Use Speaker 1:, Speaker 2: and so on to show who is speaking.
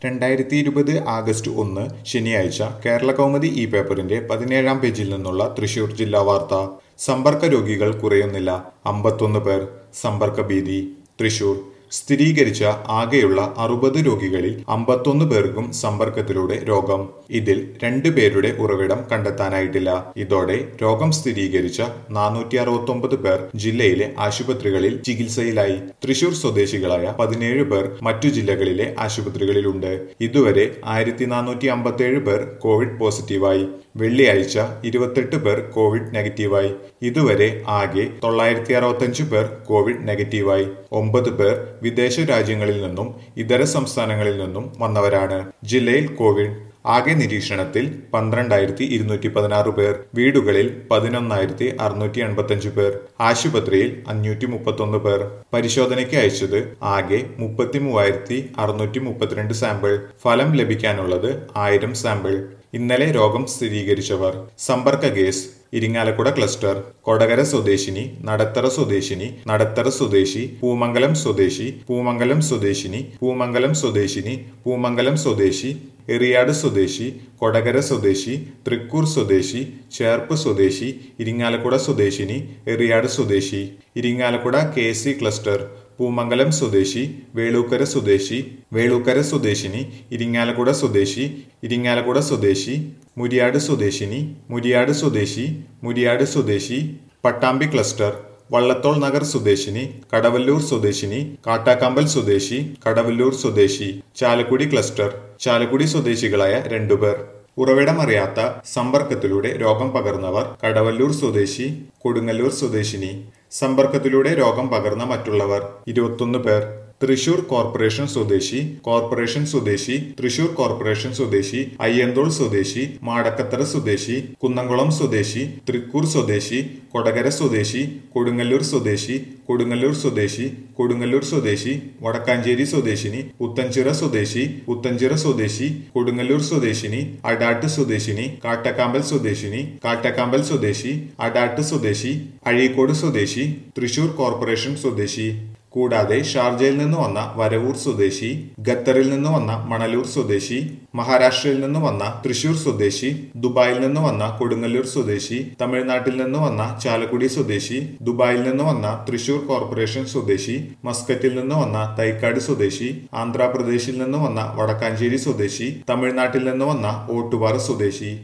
Speaker 1: രണ്ടായിരത്തി ഇരുപത് ആഗസ്റ്റ് ഒന്ന് ശനിയാഴ്ച കേരള കൗമുദി ഈ പേപ്പറിന്റെ പതിനേഴാം പേജിൽ നിന്നുള്ള തൃശൂർ ജില്ലാ വാർത്ത സമ്പർക്ക രോഗികൾ കുറയുന്നില്ല അമ്പത്തൊന്ന് പേർ സമ്പർക്ക ഭീതി തൃശൂർ സ്ഥിരീകരിച്ച ആകെയുള്ള അറുപത് രോഗികളിൽ അമ്പത്തൊന്ന് പേർക്കും സമ്പർക്കത്തിലൂടെ രോഗം ഇതിൽ രണ്ട് പേരുടെ ഉറവിടം കണ്ടെത്താനായിട്ടില്ല ഇതോടെ രോഗം സ്ഥിരീകരിച്ച നാനൂറ്റി അറുപത്തൊമ്പത് പേർ ജില്ലയിലെ ആശുപത്രികളിൽ ചികിത്സയിലായി തൃശൂർ സ്വദേശികളായ പതിനേഴ് പേർ മറ്റു ജില്ലകളിലെ ആശുപത്രികളിലുണ്ട് ഇതുവരെ ആയിരത്തി നാനൂറ്റി അമ്പത്തേഴ് പേർ കോവിഡ് പോസിറ്റീവായി വെള്ളിയാഴ്ച ഇരുപത്തെട്ട് പേർ കോവിഡ് നെഗറ്റീവായി ഇതുവരെ ആകെ തൊള്ളായിരത്തി അറുപത്തഞ്ച് പേർ കോവിഡ് നെഗറ്റീവായി ഒമ്പത് പേർ വിദേശ രാജ്യങ്ങളിൽ നിന്നും ഇതര സംസ്ഥാനങ്ങളിൽ നിന്നും വന്നവരാണ് ജില്ലയിൽ കോവിഡ് ആകെ നിരീക്ഷണത്തിൽ പന്ത്രണ്ടായിരത്തി ഇരുന്നൂറ്റി പതിനാറ് പേർ വീടുകളിൽ പതിനൊന്നായിരത്തി അറുന്നൂറ്റി എൺപത്തഞ്ച് പേർ ആശുപത്രിയിൽ അഞ്ഞൂറ്റി മുപ്പത്തൊന്ന് പേർ പരിശോധനയ്ക്ക് അയച്ചത് ആകെ മുപ്പത്തി മൂവായിരത്തി അറുന്നൂറ്റി മുപ്പത്തിരണ്ട് സാമ്പിൾ ഫലം ലഭിക്കാനുള്ളത് ആയിരം സാമ്പിൾ ഇന്നലെ രോഗം സ്ഥിരീകരിച്ചവർ സമ്പർക്ക കേസ് ഇരിങ്ങാലക്കുട ക്ലസ്റ്റർ കൊടകര സ്വദേശിനി നടത്തറ സ്വദേശിനി നടത്തറ സ്വദേശി പൂമംഗലം സ്വദേശി പൂമംഗലം സ്വദേശിനി പൂമംഗലം സ്വദേശിനി പൂമംഗലം സ്വദേശി എറിയാട് സ്വദേശി കൊടകര സ്വദേശി തൃക്കൂർ സ്വദേശി ചേർപ്പ് സ്വദേശി ഇരിങ്ങാലക്കുട സ്വദേശിനി എറിയാട് സ്വദേശി Irinjalakuda K C cluster Poomangalam സ്വദേശി വേളൂക്കര സ്വദേശി വേളൂക്കര സ്വദേശിനി ഇരിങ്ങാലക്കുട സ്വദേശി ഇരിങ്ങാലക്കുട സ്വദേശി മുരിയാട് സ്വദേശിനി മുരിയാട് സ്വദേശി മുരിയാട് സ്വദേശി പട്ടാമ്പി ക്ലസ്റ്റർ വള്ളത്തോൾ നഗർ സ്വദേശിനി കടവല്ലൂർ സ്വദേശിനി കാട്ടാക്കമ്പൽ സ്വദേശി കടവല്ലൂർ സ്വദേശി ചാലക്കുടി ക്ലസ്റ്റർ ചാലക്കുടി സ്വദേശികളായ രണ്ടുപേർ ഉറവിടമറിയാത്ത സമ്പർക്കത്തിലൂടെ രോഗം പകർന്നവർ കടവല്ലൂർ സ്വദേശി കൊടുങ്ങല്ലൂർ സ്വദേശിനി സമ്പർക്കത്തിലൂടെ രോഗം പകർന്ന മറ്റുള്ളവർ ഇരുപത്തൊന്ന് പേർ തൃശൂർ കോർപ്പറേഷൻ സ്വദേശി കോർപ്പറേഷൻ സ്വദേശി തൃശൂർ കോർപ്പറേഷൻ സ്വദേശി അയ്യന്തോൾ സ്വദേശി മാടക്കത്തറ സ്വദേശി കുന്നംകുളം സ്വദേശി തൃക്കൂർ സ്വദേശി കൊടകര സ്വദേശി കൊടുങ്ങല്ലൂർ സ്വദേശി കൊടുങ്ങല്ലൂർ സ്വദേശി കൊടുങ്ങല്ലൂർ സ്വദേശി വടക്കാഞ്ചേരി സ്വദേശിനി പുത്തഞ്ചിറ സ്വദേശി പുത്തഞ്ചിറ സ്വദേശി കൊടുങ്ങല്ലൂർ സ്വദേശിനി അടാട്ട് സ്വദേശിനി കാട്ടക്കാമ്പൽ സ്വദേശിനി കാട്ടക്കാമ്പൽ സ്വദേശി അടാട്ട് സ്വദേശി അഴീക്കോട് സ്വദേശി തൃശൂർ കോർപ്പറേഷൻ സ്വദേശി കൂടാതെ ഷാർജയിൽ നിന്ന് വന്ന വരവൂർ സ്വദേശി ഖത്തറിൽ നിന്ന് വന്ന മണലൂർ സ്വദേശി മഹാരാഷ്ട്രയിൽ നിന്ന് വന്ന തൃശൂർ സ്വദേശി ദുബായിൽ നിന്ന് വന്ന കൊടുങ്ങല്ലൂർ സ്വദേശി തമിഴ്നാട്ടിൽ നിന്ന് വന്ന ചാലക്കുടി സ്വദേശി ദുബായിൽ നിന്ന് വന്ന തൃശൂർ കോർപ്പറേഷൻ സ്വദേശി മസ്കറ്റിൽ നിന്ന് വന്ന തൈക്കാട് സ്വദേശി ആന്ധ്രാപ്രദേശിൽ നിന്ന് വന്ന വടക്കാഞ്ചേരി സ്വദേശി തമിഴ്നാട്ടിൽ നിന്ന് വന്ന ഓട്ടുപാറ സ്വദേശി